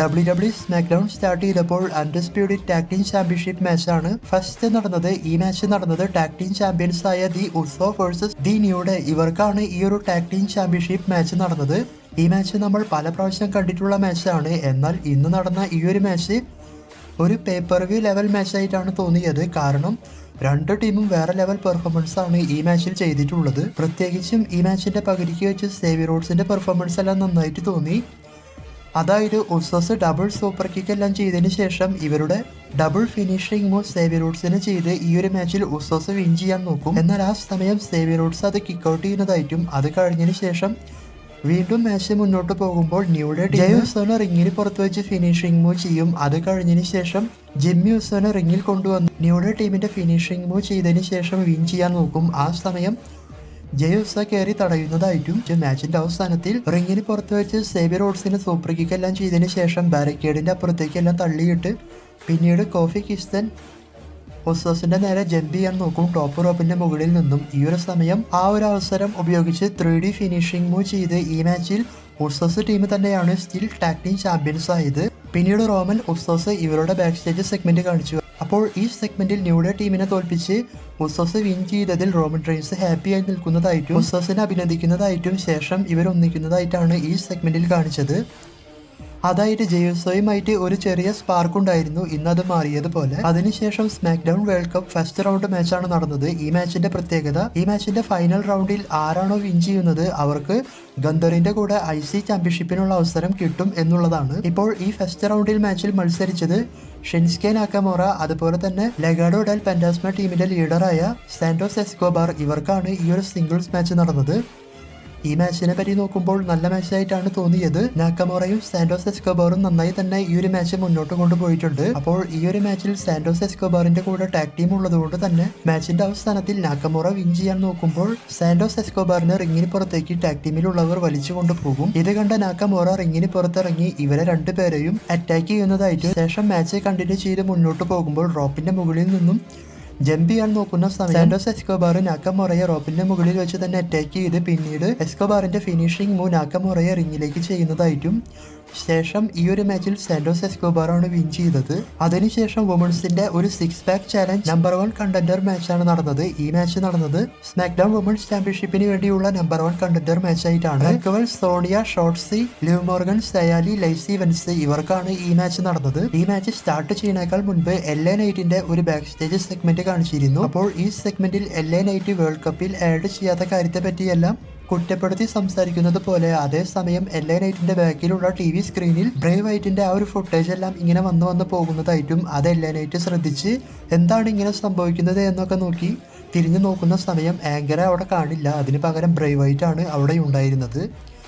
W W SmackDown start ചെയ്തപ്പോൾ undisputed tag team championship മാച്ചാണ് first നടന്നത് ഈ മാച്ച് നടന്നത് ടാഗ് ടീം ചാമ്പ്യൻസ് ആയ the Usos versus the New Day ഇവർക്കാണ് ഈ ഒരു ടാഗ് ടീം ചാമ്പ്യൻഷിപ്പ് മാച്ച് നടന്നത് ഈ മാച്ച് നമ്മൾ പല പ്രാവശ്യം കണ്ടിട്ടുള്ള മാച്ചാണ് എന്നാൽ ഇന്ന് നടന്ന ഈ ഒരു മാച്ച് ഒരു പേപ്പർ വ്യൂ ലെവൽ മാച്ചായിട്ടാണ് തോന്നിയത് കാരണം രണ്ട് ടീമും വേറെ ലെവൽ പെർഫോമൻസ് ആണ് ഈ മാച്ചിൽ ചെയ്തിട്ടുള്ളത് പ്രത്യേകിച്ചും ഈ മാച്ചിന്റെ പകുതിക്ക് വെച്ച് സേവി റോഡ്സിന്റെ പെർഫോമൻസ് എല്ലാം നന്നായിട്ട് തോന്നി അതായത് ഉസോസ് ഡബിൾ സൂപ്പർ കിക്ക് എല്ലാം ചെയ്തതിന് ശേഷം ഇവരുടെ ഡബിൾ ഫിനിഷിംഗ് മൂവ് സേവി റൂട്ട്സിന് ചെയ്ത് ഈ ഒരു മാച്ചിൽ ഉസോസ് വിൻ ചെയ്യാൻ നോക്കും എന്നാൽ ആ സമയം സേവി റൂട്ട്സ് അത് കിക്ക് ഔട്ട് ചെയ്യുന്നതായിട്ടും അത് കഴിഞ്ഞതിന് ശേഷം വീണ്ടും മാച്ച് മുന്നോട്ട് പോകുമ്പോൾ ന്യൂഡേ ജയ ഉസോനെ റിങ്ങിന് പുറത്ത് വെച്ച് ഫിനിഷിംഗ് മൂവ് ചെയ്യും അത് കഴിഞ്ഞതിന് ശേഷം ജിമ്മി ഉസോനെ റിങ്ങിൽ കൊണ്ടുവന്ന് ന്യൂഡേ ടീമിന്റെ ഫിനിഷിംഗ് മൂവ് ചെയ്തതിന് ശേഷം വിൻ ചെയ്യാൻ നോക്കും ആ സമയം ജയുസ കയറി തടയുന്നതായിട്ടും മാച്ചിന്റെ അവസാനത്തിൽ റിങ്ങിന് പുറത്ത് വെച്ച് സേവി റോഡ്സിന് സൂപ്പർ കിക്ക് എല്ലാം ചെയ്തതിന് ശേഷം ബാരിക്കേഡിന്റെ അപ്പുറത്തേക്ക് എല്ലാം തള്ളിയിട്ട് പിന്നീട് കോഫി കിസ്തൻ ഒസോസിന്റെ നേരെ ജമ്പ് ചെയ്യാൻ നോക്കും ടോപ്പ് റോപ്പിന്റെ മുകളിൽ നിന്നും ഈ ഒരു സമയം ആ ഒരു അവസരം ഉപയോഗിച്ച് ത്രീ ഡി ഫിനിഷിംഗ് മൂവ് ചെയ്ത് ഈ മാച്ചിൽ ഉസോസ് ടീം തന്നെയാണ് സ്റ്റിൽ ടാഗ് ടീം ചാമ്പ്യൻസ് ആയത് പിന്നീട് റോമൻ ഉസോസ് ഇവരുടെ ബാക്ക് സ്റ്റേജ് സെഗ്മെന്റ് കാണിച്ചു അപ്പോൾ ഈ സെഗ്മെന്റിൽ ന്യൂഡേ ടീമിനെ തോൽപ്പിച്ച് ഉസോസ് വിൻ ചെയ്തതിൽ റോമൻ റെയിൻസ് ഹാപ്പിയായി നിൽക്കുന്നതായിട്ടും ഉസോസിനെ അഭിനന്ദിക്കുന്നതായിട്ടും ശേഷം ഇവർ ഒന്നിക്കുന്നതായിട്ടാണ് ഈ സെഗ്മെന്റിൽ കാണിച്ചത് അതായത് ജെയുസോയുമായിട്ട് ഒരു ചെറിയ സ്പാർക്ക് ഉണ്ടായിരുന്നു ഇന്ന് അത് മാറിയതുപോലെ അതിനുശേഷം SmackDown world cup first round മാച്ചാണ് നടന്നത് ഈ മാച്ചിന്റെ പ്രത്യേകത ഈ മാച്ചിന്റെ ഫൈനൽ റൗണ്ടിൽ ആരാണോ വിൻ ചെയ്യുന്നത് അവർക്ക് ഗന്ധറിന്റെ കൂടെ ഐ സി ചാമ്പ്യൻഷിപ്പിനുള്ള അവസരം കിട്ടും എന്നുള്ളതാണ് ഇപ്പോൾ ഈ ഫസ്റ്റ് റൗണ്ടിൽ മാച്ചിൽ മത്സരിച്ചത് ഷിൻസ്കെ നാക്കമോറ അതുപോലെ തന്നെ ലെഗാഡോ ഡെൽ പെൻഡാസ്മ ടീമിന്റെ ലീഡറായ സാന്റോസ് എസ്കോബാർ ഇവർക്കാണ് ഈ ഒരു സിംഗിൾസ് മാച്ച് നടന്നത് ഈ മാച്ചിനെ പറ്റി നോക്കുമ്പോൾ നല്ല മാച്ചായിട്ടാണ് തോന്നിയത് നാക്കമോറയും സാന്റോസ് എസ്കോബാറും നന്നായി തന്നെ ഈ ഒരു മാച്ച് മുന്നോട്ട് കൊണ്ടുപോയിട്ടുണ്ട് അപ്പോൾ ഈ ഒരു മാച്ചിൽ സാന്റോസ് എസ്കോബാറിന്റെ കൂടെ ടാഗ് ടീം ഉള്ളതുകൊണ്ട് തന്നെ മാച്ചിന്റെ അവസാനത്തിൽ നാക്കമോറ വിൻ ചെയ്യാൻ നോക്കുമ്പോൾ സാന്റോസ് എസ്കോബാറിനെ റിങ്ങിന് പുറത്തേക്ക് ടാഗ് ടീമിലുള്ളവർ വലിച്ചു കൊണ്ടുപോകും ഇത് കണ്ട നാക്കമോറ റിങ്ങിന് പുറത്തിറങ്ങി ഇവരെ രണ്ടുപേരെയും അറ്റാക്ക് ചെയ്യുന്നതായിട്ട് ശേഷം മാച്ച് കണ്ടിന്യൂ ചെയ്ത് മുന്നോട്ട് പോകുമ്പോൾ റോപ്പിന്റെ മുകളിൽ നിന്നും ജമ്പ് ചെയ്യാൻ നോക്കുന്ന സമയം സാന്റോസ് എസ്കോബാർ നാക്കമൊറയെ റോപ്പിന്റെ മുകളിൽ വെച്ച് തന്നെ അറ്റാക്ക് ചെയ്ത് പിന്നീട് എസ്കോബാറിന്റെ ഫിനിഷിംഗ് മൂവ് നാക്കമൊറയെ റിങ്ങിലേക്ക് ചെയ്യുന്നതായിട്ടും ശേഷം ഈ ഒരു മാച്ചിൽ സാന്റോസ് എസ്കോബാറാണ് വിൻ ചെയ്തത് അതിനുശേഷം വുമൺസിന്റെ ഒരു six pack challenge number one contender മാച്ചാണ് നടന്നത് ഈ മാച്ച് നടന്നത് സ്മാക്ഡൗൺ വുമൺസ് ചാമ്പ്യൻഷിപ്പിന് വേണ്ടിയുള്ള നമ്പർ വൺ കണ്ടന്റർ മാച്ചായിട്ടാണ് Raquel Sonya Shotzi Liv Morgan Xia Li Lacey Evans ഇവർക്കാണ് ഈ മാച്ച് നടന്നത് ഈ മാച്ച് സ്റ്റാർട്ട് ചെയ്യുന്നേക്കാൾ മുൻപ് എൽ എ നൈറ്റിന്റെ ഒരു ബാക്ക് സ്റ്റേജ് സെഗ്മെന്റ് കാണിച്ചിരുന്നു അപ്പോൾ ഈ സെഗ്മെന്റിൽ എൽ എ നൈറ്റ് വേൾഡ് കപ്പിൽ ആഡ് ചെയ്യാത്ത കാര്യത്തെ പറ്റിയെല്ലാം കുറ്റപ്പെടുത്തി സംസാരിക്കുന്നത് പോലെ അതേസമയം എൽ എ നൈറ്റിന്റെ ബാക്കിലുള്ള ടി വി സ്ക്രീനിൽ ബ്രേവ് വൈറ്റിന്റെ ആ ഒരു ഫുട്ടേജ് എല്ലാം ഇങ്ങനെ വന്ന് വന്ന് പോകുന്നതായിട്ടും അത് എൽ എ നൈറ്റ് ശ്രദ്ധിച്ച് എന്താണ് ഇങ്ങനെ സംഭവിക്കുന്നത് എന്നൊക്കെ നോക്കി തിരിഞ്ഞു നോക്കുന്ന സമയം ആങ്കറെ അവിടെ കാണില്ല അതിന് പകരം ബ്രേവ് വൈറ്റ് ആണ് അവിടെ ഉണ്ടായിരുന്നത്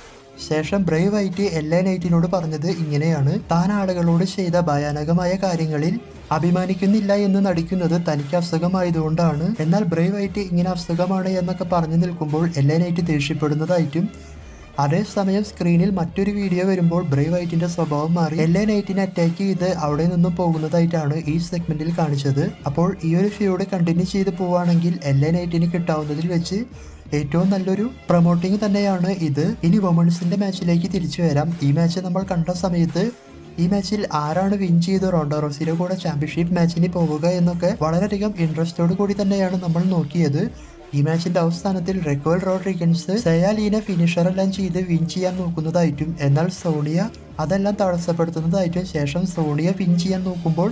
ശേഷം ബ്രേവ് വൈറ്റ് എൽ എ നൈറ്റിനോട് പറഞ്ഞത് ഇങ്ങനെയാണ് താൻ ആളുകളോട് ചെയ്ത ഭയാനകമായ കാര്യങ്ങളിൽ അഭിമാനിക്കുന്നില്ല എന്ന് നടിക്കുന്നത് തനിക്ക് അസുഖമായതുകൊണ്ടാണ് എന്നാൽ ബ്രേവ് വൈറ്റ് ഇങ്ങനെ അസുഖമാണ് എന്നൊക്കെ പറഞ്ഞു നിൽക്കുമ്പോൾ എൽ എ നൈറ്റ് ദേഷ്യപ്പെടുന്നതായിട്ടും അതേസമയം സ്ക്രീനിൽ മറ്റൊരു വീഡിയോ വരുമ്പോൾ ബ്രേവ് വൈറ്റിന്റെ സ്വഭാവം മാറി എൽ എ നൈറ്റിനെ അറ്റാക്ക് ചെയ്ത് അവിടെ നിന്നും പോകുന്നതായിട്ടാണ് ഈ സെഗ്മെന്റിൽ കാണിച്ചത് അപ്പോൾ ഈ ഒരു ഫ്യൂഡ് കണ്ടിന്യൂ ചെയ്ത് പോവുകയാണെങ്കിൽ എൽ എ നൈറ്റിന് കിട്ടാവുന്നതിൽ വെച്ച് ഏറ്റവും നല്ലൊരു പ്രൊമോട്ടിംഗ് തന്നെയാണ് ഇത് ഇനി വുമൺസിന്റെ മാച്ചിലേക്ക് തിരിച്ചു വരാം ഈ മാച്ച് നമ്മൾ കണ്ട സമയത്ത് ഈ മാച്ചിൽ ആരാണ് വിൻ ചെയ്ത് റോണ്ടോ റോസിയുടെ കൂടെ ചാമ്പ്യൻഷിപ്പ് മാച്ചിന് പോവുക എന്നൊക്കെ വളരെയധികം ഇൻട്രസ്റ്റോട് കൂടി തന്നെയാണ് നമ്മൾ നോക്കിയത് ഈ മാച്ചിന്റെ അവസാനത്തിൽ റെക്കോൾ റോഡ്രിഗൻസ് സയാലീനെ ഫിനിഷർ എല്ലാം ചെയ്ത് വിൻ ചെയ്യാൻ നോക്കുന്നതായിട്ടും എന്നാൽ സോണിയ അതെല്ലാം തടസ്സപ്പെടുത്തുന്നതായിട്ടും ശേഷം സോണിയ വിൻ ചെയ്യാൻ നോക്കുമ്പോൾ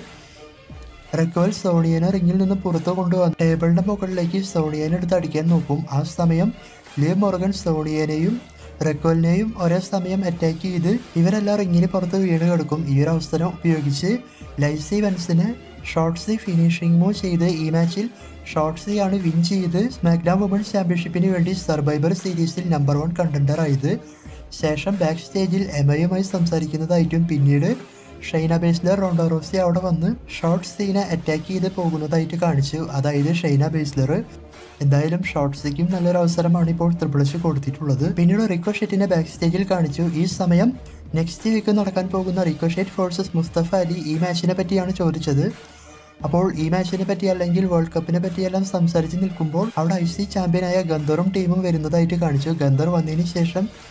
റെക്കോൽ സോണിയനെ റിങ്ങിൽ നിന്ന് പുറത്തു കൊണ്ടുവന്ന് ടേബിളിന്റെ മുകളിലേക്ക് സോണിയനെ എടുത്ത് അടിക്കാൻ നോക്കും ആ സമയം ലീ മൊർഗൻ സോണിയനെയും റെക്കോലിനെയും ഒരേ സമയം അറ്റാക്ക് ചെയ്ത് ഇവരെല്ലാം റിങ്ങിന് പുറത്ത് വീണ് കിടക്കും ഈ ഒരു അവസരം ഉപയോഗിച്ച് ലൈസി വെൻസിന് ഷോർട്ട് സി ഫിനിഷിംഗ് മൂവ് ചെയ്ത് ഈ മാച്ചിൽ ഷോർട്ട് സി ആണ് വിൻ ചെയ്ത് സ്മാക്ഡൗൺ വുമൻസ് ചാമ്പ്യൻഷിപ്പിന് വേണ്ടി സർവൈവർ സീരീസിൽ നമ്പർ വൺ കണ്ടന്റർ ആയത് ശേഷം ബാക്ക് സ്റ്റേജിൽ എമയുമായി സംസാരിക്കുന്നതായിട്ടും പിന്നീട് ഷൈന ബേസ്ലർ റോണ്ടോ റോസി അവിടെ വന്ന് ഷോർട്ട് സീനെ അറ്റാക്ക് ചെയ്ത് പോകുന്നതായിട്ട് കാണിച്ചു അതായത് ഷൈന ബേസ്ലർ എന്തായാലും ഷോർട്ട് സീക്കും നല്ലൊരു അവസരമാണ് ഇപ്പോൾ ത്രിപിൾ എച്ച് കൊടുത്തിട്ടുള്ളത് പിന്നീട് റിക്കോ ഷെറ്റിനെ ബാക്ക് സ്റ്റേജിൽ കാണിച്ചു ഈ സമയം നെക്സ്റ്റ് വീക്ക് നടക്കാൻ പോകുന്ന Ricochet faces Mustafa Ali ഈ മാച്ചിനെ പറ്റിയാണ് ചോദിച്ചത് അപ്പോൾ ഈ മാച്ചിനെ പറ്റി അല്ലെങ്കിൽ വേൾഡ് കപ്പിനെ പറ്റിയെല്ലാം സംസാരിച്ച് നിൽക്കുമ്പോൾ അവിടെ ഐ സി ചാമ്പ്യനായ ഗന്ധറും ടീമും വരുന്നതായിട്ട് കാണിച്ചു ഗന്ധർ വന്നതിന് ശേഷം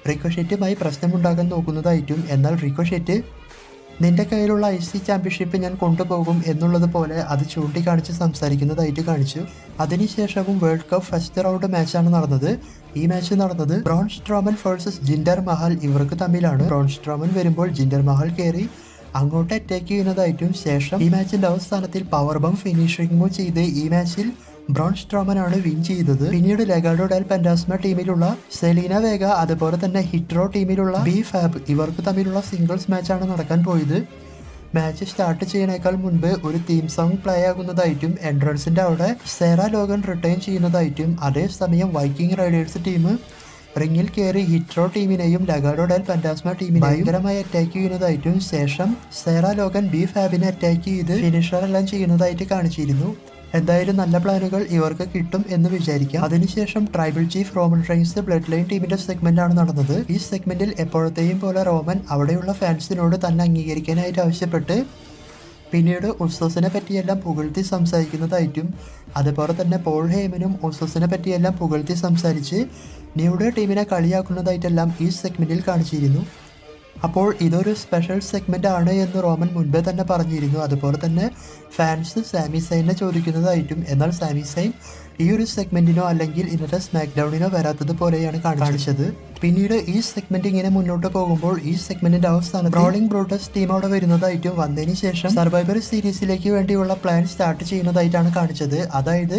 റിക്കോഷെറ്റുമായി പ്രശ്നമുണ്ടാകാൻ നോക്കുന്നതായിട്ടും എന്നാൽ റിക്കോഷെറ്റ് നിന്റെ കയ്യിലുള്ള ഐ സി ചാമ്പ്യൻഷിപ്പ് ഞാൻ കൊണ്ടുപോകും എന്നുള്ളത് പോലെ അത് ചൂണ്ടിക്കാണിച്ച് സംസാരിക്കുന്നതായിട്ട് കാണിച്ചു അതിനുശേഷവും വേൾഡ് കപ്പ് ഫസ്റ്റ് റൗണ്ട് മാച്ചാണ് നടന്നത് ഈ മാച്ച് നടന്നത് Braun Strowman versus Jinder Mahal ഇവർക്ക് തമ്മിലാണ് ബ്രോൺ സ്ട്രോമൻ വരുമ്പോൾ ജിൻഡർ മഹൽ കയറി അങ്ങോട്ട് അറ്റാക്ക് ചെയ്യുന്നതായിട്ടും ശേഷം ഈ മാച്ചിന്റെ അവസാനത്തിൽ പവർ ബം ഫിനിഷിംഗ് മൂവ് ചെയ്ത് ഈ മാച്ചിൽ ബ്രോൺ സ്ട്രോമൻ ആണ് വിൻ ചെയ്തത് പിന്നീട് ലെഗാഡോ ഡാൽ പെൻഡാസ്മ ടീമിലുള്ള സെലീന വേഗ അതുപോലെ തന്നെ ഹിറ്റ്രോ ടീമിലുള്ള ബി ഫാബ് ഇവർക്ക് തമ്മിലുള്ള സിംഗിൾസ് മാച്ചാണ് നടക്കാൻ പോയത് മാച്ച് സ്റ്റാർട്ട് ചെയ്യുന്നേക്കാൾ മുൻപ് ഒരു തീം സോങ് പ്ലേ ആകുന്നതായിട്ടും എൻട്രൻസിന്റെ അവിടെ സെറ ലോഗൻ റിട്ടേൺ ചെയ്യുന്നതായിട്ടും അതേസമയം വൈക്കിംഗ് റൈഡേഴ്സ് ടീം റിങ്ങിൽ കയറി ഹിറ്റ്രോ ടീമിനെയും ലഗാഡോ ഡാൽ പൻഡാസ്മ ടീമിനെയും ഭയങ്കരമായി അറ്റാക്ക് ചെയ്യുന്നതായിട്ടും ശേഷം സെറ ലോഗൻ ബി ഫാബിനെ അറ്റാക്ക് ചെയ്ത് ഫിനിഷർ എല്ലാം ചെയ്യുന്നതായിട്ട് കാണിച്ചിരുന്നു എന്തായാലും നല്ല പ്ലാനുകൾ ഇവർക്ക് കിട്ടും എന്ന് വിചാരിക്കാം അതിനുശേഷം tribal chief Roman Reigns bloodline ടീമിന്റെ സെഗ്മെന്റ് ആണ് നടന്നത് ഈ സെഗ്മെന്റിൽ എപ്പോഴത്തെയും പോലെ റോമൻ അവിടെയുള്ള ഫാൻസിനോട് തന്നെ അംഗീകരിക്കാനായിട്ട് ആവശ്യപ്പെട്ട് പിന്നീട് ഉസോസിനെ പറ്റിയെല്ലാം പുകഴ്ത്തി സംസാരിക്കുന്നതായിട്ടും അതുപോലെ തന്നെ പോൾ ഹേമനും ഉസോസിനെ പറ്റിയെല്ലാം പുകഴ്ത്തി സംസാരിച്ച് ന്യൂഡേ ടീമിനെ കളിയാക്കുന്നതായിട്ടെല്ലാം ഈ സെഗ്മെന്റിൽ കാണിച്ചിരുന്നു അപ്പോൾ ഇതൊരു സ്പെഷ്യൽ സെഗ്മെന്റ് ആണ് എന്ന് റോമൻ മുൻപേ തന്നെ പറഞ്ഞിരുന്നു അതുപോലെ തന്നെ ഫാൻസ് സാമി സൈനെ ചോദിക്കുന്നതായിട്ടും എന്നാൽ സാമി സൈൻ ഈ ഒരു സെഗ്മെന്റിനോ അല്ലെങ്കിൽ ഇന്നത്തെ സ്മാക്ക് ഡൗണിനോ വരാത്തത് പോലെയാണ് കാണിച്ചത് പിന്നീട് ഈ സെഗ്മെന്റ് ഇങ്ങനെ മുന്നോട്ട് പോകുമ്പോൾ ഈ സെഗ്മെന്റിന്റെ അവസാനം ബ്രോളിംഗ് ബ്രോട്ടസ് ടീം അവിടെ വരുന്നതായിട്ടും വന്നതിന് ശേഷം സർവൈവർ സീരീസിലേക്ക് വേണ്ടിയുള്ള പ്ലാൻ സ്റ്റാർട്ട് ചെയ്യുന്നതായിട്ടാണ് കാണിച്ചത് അതായത്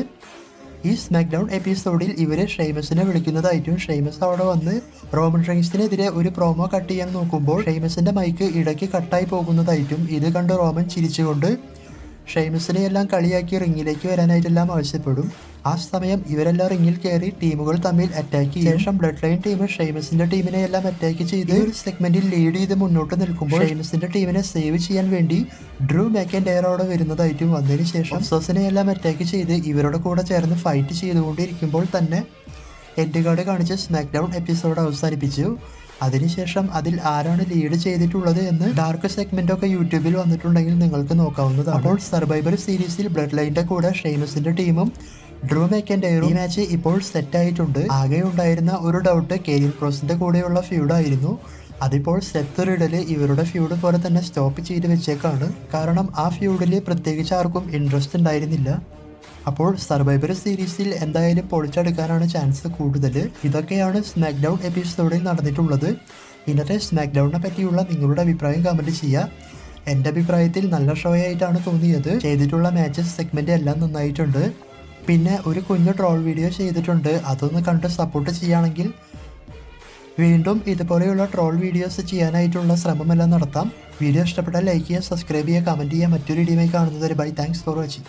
ഈ സ്മാക്ക് ഡൗൺ എപ്പിസോഡിൽ ഇവര് ഷെയ്മസിനെ വിളിക്കുന്നതായിട്ടും ഷെയ്മസ് അവിടെ വന്ന് റോമൻ റൈൻസിനെതിരെ ഒരു പ്രോമോ കട്ട് ചെയ്യാൻ നോക്കുമ്പോൾ ഷെയ്മസിന്റെ മൈക്ക് ഇടയ്ക്ക് കട്ടായി പോകുന്നതായിട്ടും ഇത് കണ്ട് റോമൻ ചിരിച്ചുകൊണ്ട് ഷെയ്മസിനെ എല്ലാം കളിയാക്കി റിങ്ങിലേക്ക് വരാനായിട്ടെല്ലാം ആവശ്യപ്പെടും ആ സമയം ഇവരെല്ലാം റിങ്ങിൽ കയറി ടീമുകൾ തമ്മിൽ അറ്റാക്ക് ചെയ്യും ശേഷം ബ്ലഡ് ലൈൻ ടീം ഷെയ്മസിന്റെ ടീമിനെ എല്ലാം അറ്റാക്ക് ചെയ്ത് ഈ ഒരു സെഗ്മെന്റിൽ ലീഡ് ചെയ്ത് മുന്നോട്ട് നിൽക്കുമ്പോൾ ഷെയ്മസിന്റെ ടീമിനെ സേവ് ചെയ്യാൻ വേണ്ടി ഡ്രൂ മാക്കൻ ഡയറോടെ വരുന്നതായിട്ടും വന്നതിന് ശേഷം സോസിനെ എല്ലാം അറ്റാക്ക് ചെയ്ത് ഇവരുടെ കൂടെ ചേർന്ന് ഫൈറ്റ് ചെയ്തുകൊണ്ടിരിക്കുമ്പോൾ തന്നെ എൻഡ് കാർഡ് കാണിച്ച് സ്മാക്ക് ഡൗൺ എപ്പിസോഡ് അവസാനിപ്പിച്ചു അതിനുശേഷം അതിൽ ആരാണ് ലീഡ് ചെയ്തിട്ടുള്ളത് എന്ന് ഡാർക്ക് സെഗ്മെന്റ് ഒക്കെ യൂട്യൂബിൽ വന്നിട്ടുണ്ടെങ്കിൽ നിങ്ങൾക്ക് നോക്കാവുന്നതാണ് അപ്പോൾ സർവൈവർ സീരീസിൽ ബ്ലഡ് ലൈനിന്റെ കൂടെ ഷെയ്മസിന്റെ ടീമും ഡ്രൂ മേക്കൻ്റെ ഈ മാച്ച് ഇപ്പോൾ സെറ്റ് ആയിട്ടുണ്ട് ആകെ ഉണ്ടായിരുന്ന ഒരു ഡൗട്ട് കേരിൻ ക്രോസിന്റെ കൂടെയുള്ള ഫ്യൂഡ് ആയിരുന്നു അതിപ്പോൾ സെത്ത് റിഡല് ഇവരുടെ ഫ്യൂഡ് പോലെ തന്നെ സ്റ്റോപ്പ് ചെയ്ത് വെച്ചേക്കാണ് കാരണം ആ ഫ്യൂഡിൽ പ്രത്യേകിച്ച് ആർക്കും ഇൻട്രസ്റ്റ് ഉണ്ടായിരുന്നില്ല അപ്പോൾ സർവൈവർ സീരീസിൽ എന്തായാലും പൊളിച്ചെടുക്കാനാണ് ചാൻസ് കൂടുതൽ ഇതൊക്കെയാണ് സ്മാക്ക് ഡൗൺ എപ്പിസോഡിൽ നടന്നിട്ടുള്ളത് ഇന്നത്തെ സ്മാക്ക് ഡൗണിനെ പറ്റിയുള്ള നിങ്ങളുടെ അഭിപ്രായം കമൻറ്റ് ചെയ്യുക എൻ്റെ അഭിപ്രായത്തിൽ നല്ല ഷോ ആയിട്ടാണ് തോന്നിയത് ചെയ്തിട്ടുള്ള മാച്ചസ് സെഗ്മെൻ്റ് എല്ലാം നന്നായിട്ടുണ്ട് പിന്നെ ഒരു കുഞ്ഞു ട്രോൾ വീഡിയോ ചെയ്തിട്ടുണ്ട് അതൊന്ന് കണ്ട് സപ്പോർട്ട് ചെയ്യുകയാണെങ്കിൽ വീണ്ടും ഇതുപോലെയുള്ള ട്രോൾ വീഡിയോസ് ചെയ്യാനായിട്ടുള്ള ശ്രമമെല്ലാം നടത്താം വീഡിയോ ഇഷ്ടപ്പെട്ടാൽ ലൈക്ക് ചെയ്യുക സബ്സ്ക്രൈബ് ചെയ്യുക കമൻറ്റ് ചെയ്യുക മറ്റൊരു വീഡിയോയുമായി കാണുന്നത് ബൈ താങ്ക്സ് ഫോർ വാച്ചിങ്